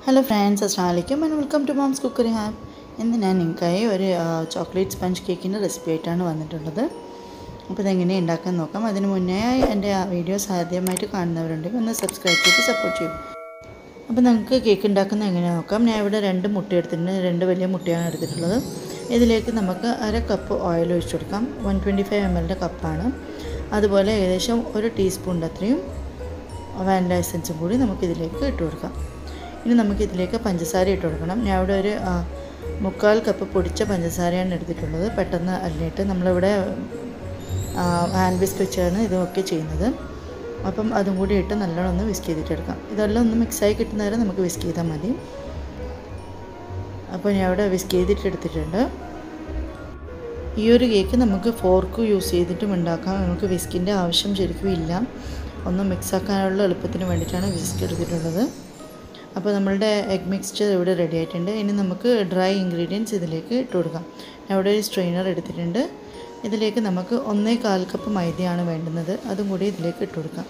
hello friends അസ്ലാമലൈക്കും and welcome to mom's cookery hub ഇന്ന് ഞാൻ നിങ്ങൾക്കായി ഒരു ചോക്ലേറ്റ് സ്പഞ്ച് കേക്കിൻ്റെ റെസിപ്പി ആയിട്ടാണ് വന്നിട്ടുള്ളത് അപ്പോൾ ഇതെങ്ങനെ ഉണ്ടാക്കാൻ നോക്കാം അതിന് മുന്നേ എൻ്റെ വീഡിയോസ് ആദ്യമായിട്ട് കാണുന്നവരുണ്ടെങ്കിൽ ഒന്ന് സബ്സ്ക്രൈബ് ചെയ്ത് സപ്പോർട്ട് ചെയ്യും അപ്പോൾ നമുക്ക് കേക്ക് ഉണ്ടാക്കുന്നത് എങ്ങനെ നോക്കാം ഞാൻ ഇവിടെ രണ്ട് മുട്ട എടുത്തിട്ടുണ്ട് രണ്ട് വലിയ മുട്ടയാണ് എടുത്തിട്ടുള്ളത് ഇതിലേക്ക് നമുക്ക് അര കപ്പ് ഓയിൽ ഒഴിച്ചു കൊടുക്കാം വൺ ട്വൻറ്റി ഫൈവ് എം എല്ലിൻ്റെ കപ്പാണ് അതുപോലെ ഏകദേശം ഒരു ടീസ്പൂണിൻ്റെ അത്രയും വാനില എസൻസും കൂടി നമുക്കിതിലേക്ക് ഇട്ട് കൊടുക്കാം ഇനി നമുക്കിതിലേക്ക് പഞ്ചസാര ഇട്ട് കൊടുക്കണം ഞാൻ ഇവിടെ ഒരു മുക്കാൽ കപ്പ് പൊടിച്ച പഞ്ചസാരയാണ് എടുത്തിട്ടുള്ളത് പെട്ടെന്ന് അല്ലിയിട്ട് നമ്മളിവിടെ ഹാൻഡ് വിസ്ക് വെച്ചാണ് ഇതൊക്കെ ചെയ്യുന്നത് അപ്പം അതും കൂടി ഇട്ട് നല്ലോണം ഒന്ന് വിസ്ക് ചെയ്തിട്ടെടുക്കാം ഇതെല്ലാം ഒന്ന് മിക്സായി കിട്ടുന്ന വരെ നമുക്ക് വിസ്ക് ചെയ്താൽ മതി അപ്പോൾ ഞാൻ ഇവിടെ വിസ്ക് ചെയ്തിട്ട് എടുത്തിട്ടുണ്ട് ഈ ഒരു കേക്ക് നമുക്ക് ഫോർക്ക് യൂസ് ചെയ്തിട്ടും ഉണ്ടാക്കാം നമുക്ക് വിസ്കിൻ്റെ ആവശ്യം ശരിക്കും ഇല്ല ഒന്ന് മിക്സ് ആക്കാനുള്ള എളുപ്പത്തിന് വേണ്ടിയിട്ടാണ് വിസ്ക് എടുത്തിട്ടുള്ളത് അപ്പോൾ നമ്മളുടെ എഗ് മിക്സ്ചർ ഇവിടെ റെഡി ആയിട്ടുണ്ട് ഇനി നമുക്ക് ഡ്രൈ ഇൻഗ്രീഡിയൻസ് ഇതിലേക്ക് ഇട്ട് കൊടുക്കാം ഞാൻ ഇവിടെ ഒരു സ്ട്രെയിനർ എടുത്തിട്ടുണ്ട് ഇതിലേക്ക് നമുക്ക് ഒന്നേ കാൽ കപ്പ് മൈദയാണ് വേണ്ടുന്നത് അതും കൂടി ഇതിലേക്ക് ഇട്ട് കൊടുക്കാം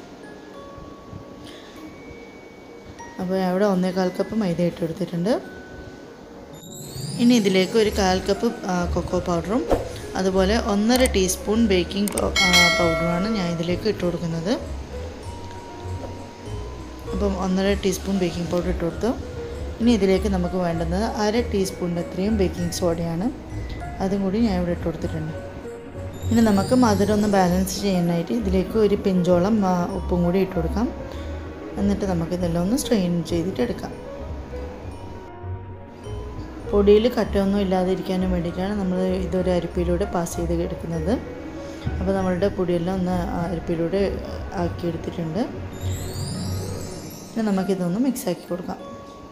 അപ്പോൾ അവിടെ ഒന്നേ കാൽ കപ്പ് മൈദ ഇട്ട് കൊടുത്തിട്ടുണ്ട് ഇനി ഇതിലേക്ക് ഒരു കാൽ കപ്പ് കൊക്കോ പൗഡറും അതുപോലെ ഒന്നര ടീസ്പൂൺ ബേക്കിംഗ് പൗഡറുമാണ് ഞാൻ ഇതിലേക്ക് ഇട്ട് കൊടുക്കുന്നത് അപ്പം ഒന്നര ടീസ്പൂൺ ബേക്കിംഗ് പൗഡർ ഇട്ട് കൊടുത്തു ഇനി ഇതിലേക്ക് നമുക്ക് വേണ്ടുന്നത് അര ടീസ്പൂണിൻ്റെ അത്രയും ബേക്കിംഗ് സോഡയാണ് അതും കൂടി ഞാൻ ഇവിടെ ഇട്ട് കൊടുത്തിട്ടുണ്ട് ഇനി നമുക്ക് മധുരം ഒന്ന് ബാലൻസ് ചെയ്യാനായിട്ട് ഇതിലേക്ക് ഒരു പിഞ്ചോളം ഉപ്പും കൂടി ഇട്ട് കൊടുക്കാം എന്നിട്ട് നമുക്കിതെല്ലാം ഒന്ന് സ്ട്രെയിൻ ചെയ്തിട്ട് എടുക്കാം പൊടിയിൽ കട്ടയൊന്നും ഇല്ലാതിരിക്കാനും വേണ്ടിയിട്ടാണ് നമ്മൾ ഇതൊരു അരിപ്പിലൂടെ പാസ് ചെയ്ത് എടുക്കുന്നത് അപ്പോൾ നമ്മളുടെ പൊടിയെല്ലാം ഒന്ന് അരിപ്പിലൂടെ ആക്കിയെടുത്തിട്ടുണ്ട് ഇനി നമുക്കിതൊന്ന് മിക്സാക്കി കൊടുക്കാം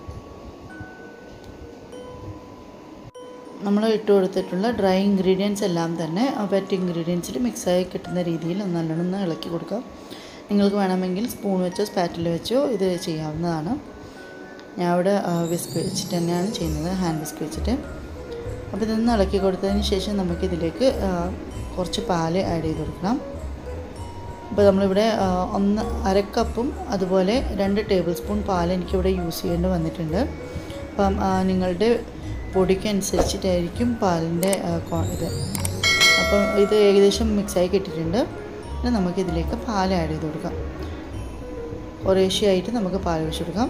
നമ്മൾ ഇട്ട് കൊടുത്തിട്ടുള്ള ഡ്രൈ ഇൻഗ്രീഡിയൻസ് എല്ലാം തന്നെ വെറ്റ് ഇൻഗ്രീഡിയൻസിൽ മിക്സായി കിട്ടുന്ന രീതിയിൽ നല്ലോണം ഒന്ന് ഇളക്കി കൊടുക്കാം നിങ്ങൾക്ക് വേണമെങ്കിൽ സ്പൂൺ വെച്ചോ സ്പാറ്റിൽ വെച്ചോ ഇത് ചെയ്യാവുന്നതാണ് ഞാൻ ഇവിടെ വിസ്ക് വെച്ചിട്ട് തന്നെയാണ് ചെയ്യുന്നത് ഹാൻഡ് വിസ്ക് വെച്ചിട്ട് അപ്പോൾ ഇതൊന്ന് ഇളക്കി കൊടുത്തതിന് ശേഷം നമുക്കിതിലേക്ക് കുറച്ച് പാല് ആഡ് ചെയ്ത് കൊടുക്കണം അപ്പോൾ നമ്മളിവിടെ ഒന്ന് അരക്കപ്പും അതുപോലെ രണ്ട് ടേബിൾ സ്പൂൺ പാൽ എനിക്കിവിടെ യൂസ് ചെയ്യേണ്ടി വന്നിട്ടുണ്ട് അപ്പം നിങ്ങളുടെ പൊടിക്കനുസരിച്ചിട്ടായിരിക്കും പാലിൻ്റെ ഇത് അപ്പം ഇത് ഏകദേശം മിക്സായി കിട്ടിയിട്ടുണ്ട് പിന്നെ നമുക്കിതിലേക്ക് പാൽ ആഡ് ചെയ്ത് കൊടുക്കാം കുറേശ്ശെയായിട്ട് നമുക്ക് പാൽ ഒഴിച്ച് കൊടുക്കാം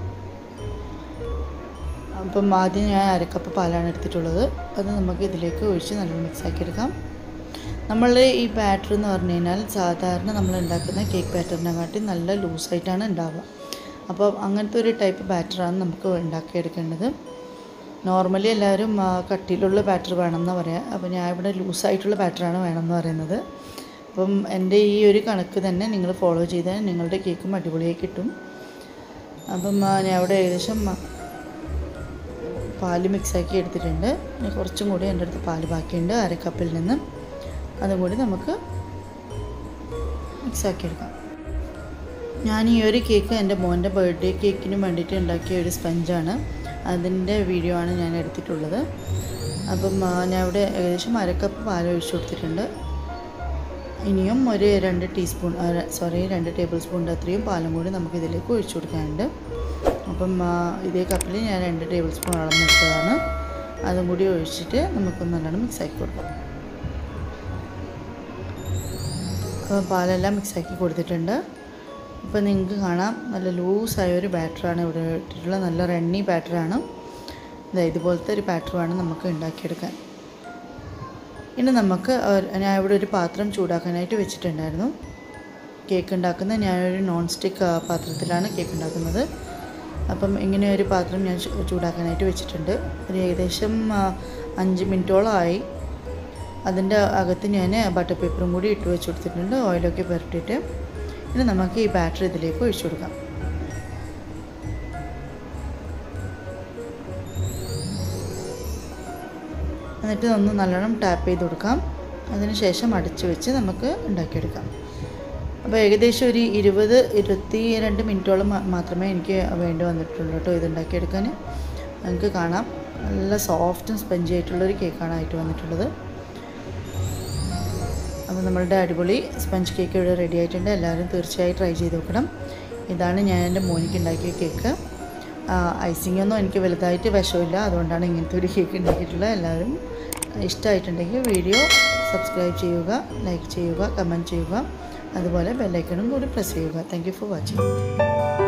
അപ്പം ആദ്യം ഞാൻ അരക്കപ്പ് പാലാണ് എടുത്തിട്ടുള്ളത് അത് നമുക്ക് ഇതിലേക്ക് ഒഴിച്ച് നല്ല മിക്സാക്കി എടുക്കാം നമ്മളുടെ ഈ ബാറ്റർ എന്ന് പറഞ്ഞു കഴിഞ്ഞാൽ സാധാരണ നമ്മൾ ഉണ്ടാക്കുന്ന കേക്ക് ബാറ്ററിനെക്കാട്ടി നല്ല ലൂസായിട്ടാണ് ഉണ്ടാവുക അപ്പോൾ അങ്ങനത്തെ ഒരു ടൈപ്പ് ബാറ്ററാണ് നമുക്ക് ഉണ്ടാക്കിയെടുക്കേണ്ടത് നോർമലി എല്ലാവരും കട്ടിയിലുള്ള ബാറ്റർ വേണമെന്ന് പറയാം അപ്പോൾ ഞാൻ ഇവിടെ ലൂസായിട്ടുള്ള ബാറ്ററാണ് വേണമെന്ന് പറയുന്നത് അപ്പം എൻ്റെ ഈ ഒരു കണക്ക് തന്നെ നിങ്ങൾ ഫോളോ ചെയ്താൽ നിങ്ങളുടെ കേക്കും അടിപൊളിയായി കിട്ടും അപ്പം ഞാൻ ഇവിടെ ഏകദേശം പാല് മിക്സാക്കി എടുത്തിട്ടുണ്ട് കുറച്ചും കൂടി എൻ്റെ അടുത്ത് പാല് ബാക്കിയുണ്ട് അര കപ്പിൽ നിന്ന് അതും കൂടി നമുക്ക് മിക്സാക്കി എടുക്കാം ഞാൻ ഈ ഒരു കേക്ക് എൻ്റെ മോൻ്റെ ബർത്ത്ഡേ കേക്കിന് വേണ്ടിയിട്ട് ഉണ്ടാക്കിയ ഒരു സ്പഞ്ചാണ് അതിൻ്റെ വീഡിയോ ആണ് ഞാൻ എടുത്തിട്ടുള്ളത് അപ്പം ഞാൻ ഇവിടെ ഏകദേശം അരക്കപ്പ് പാൽ ഒഴിച്ചു കൊടുത്തിട്ടുണ്ട് ഇനിയും ഒരു രണ്ട് ടീസ്പൂൺ സോറി രണ്ട് ടേബിൾ സ്പൂണിൻ്റെ അത്രയും പാലും കൂടി നമുക്ക് ഇതിലേക്ക് ഒഴിച്ചു കൊടുക്കാനുണ്ട് അപ്പം ഇതേ കപ്പിൽ ഞാൻ രണ്ട് ടേബിൾ സ്പൂൺ അളന്നെടുത്തതാണ് അതും കൂടി ഒഴിച്ചിട്ട് നമുക്കൊന്ന് നല്ലോണം മിക്സാക്കി കൊടുക്കാം അപ്പോൾ പാലെല്ലാം മിക്സാക്കി കൊടുത്തിട്ടുണ്ട് ഇപ്പോൾ നിങ്ങൾക്ക് കാണാം നല്ല ലൂസായ ഒരു ബാറ്ററാണ് ഇവിടെ ഇട്ടിട്ടുള്ളത് നല്ല റണ്ണി ബാറ്ററാണ് ഇതുപോലത്തെ ഒരു ബാറ്ററുമാണ് നമുക്ക് ഉണ്ടാക്കിയെടുക്കാൻ ഇനി നമുക്ക് ഞാൻ ഇവിടെ ഒരു പാത്രം ചൂടാക്കാനായിട്ട് വെച്ചിട്ടുണ്ടായിരുന്നു കേക്ക് ഉണ്ടാക്കുന്ന ഞാനൊരു നോൺ സ്റ്റിക്ക് പാത്രത്തിലാണ് കേക്ക് ഉണ്ടാക്കുന്നത് അപ്പം ഇങ്ങനെ ഒരു പാത്രം ഞാൻ ചൂടാക്കാനായിട്ട് വെച്ചിട്ടുണ്ട് ഒരു ഏകദേശം അഞ്ച് മിനിറ്റോളമായി അതിൻ്റെ അകത്ത് ഞാൻ ബട്ടർ പേപ്പറും കൂടി ഇട്ട് വെച്ച് കൊടുത്തിട്ടുണ്ട് ഓയിലൊക്കെ പുരട്ടിയിട്ട് ഇനി നമുക്ക് ഈ ബാറ്ററി ഇതിലേക്ക് ഒഴിച്ചു കൊടുക്കാം എന്നിട്ട് ഒന്ന് നല്ലോണം ടാപ്പ് ചെയ്ത് കൊടുക്കാം അതിനുശേഷം അടച്ചു വെച്ച് നമുക്ക് ഉണ്ടാക്കിയെടുക്കാം അപ്പോൾ ഏകദേശം ഒരു ഇരുപത് ഇരുപത്തി രണ്ട് മിനിറ്റോളം മാത്രമേ എനിക്ക് വേണ്ടി വന്നിട്ടുള്ളൂ കേട്ടോ ഇത് ഉണ്ടാക്കിയെടുക്കാൻ നിങ്ങൾക്ക് കാണാം നല്ല സോഫ്റ്റും സ്പഞ്ചി ആയിട്ടുള്ളൊരു കേക്കാണ് ആയിട്ട് വന്നിട്ടുള്ളത് അപ്പോൾ നമ്മളുടെ അടിപൊളി സ്പഞ്ച് കേക്ക് ഇവിടെ റെഡി ആയിട്ടുണ്ട് എല്ലാവരും തീർച്ചയായും ട്രൈ ചെയ്ത് നോക്കണം ഇതാണ് ഞാൻ എൻ്റെ മോനിക്ക് ഉണ്ടാക്കിയ കേക്ക് ഐസിംഗ് ഒന്നും എനിക്ക് വലുതായിട്ട് വിഷമില്ല അതുകൊണ്ടാണ് ഇങ്ങനത്തെ ഒരു കേക്ക് ഉണ്ടാക്കിയിട്ടുള്ളത് എല്ലാവരും ഇഷ്ടമായിട്ടുണ്ടെങ്കിൽ വീഡിയോ സബ്സ്ക്രൈബ് ചെയ്യുക ലൈക്ക് ചെയ്യുക കമൻറ്റ് ചെയ്യുക അതുപോലെ ബെല്ലൈക്കണും കൂടി പ്രസ് ചെയ്യുക താങ്ക് യു ഫോർ വാച്ചിങ്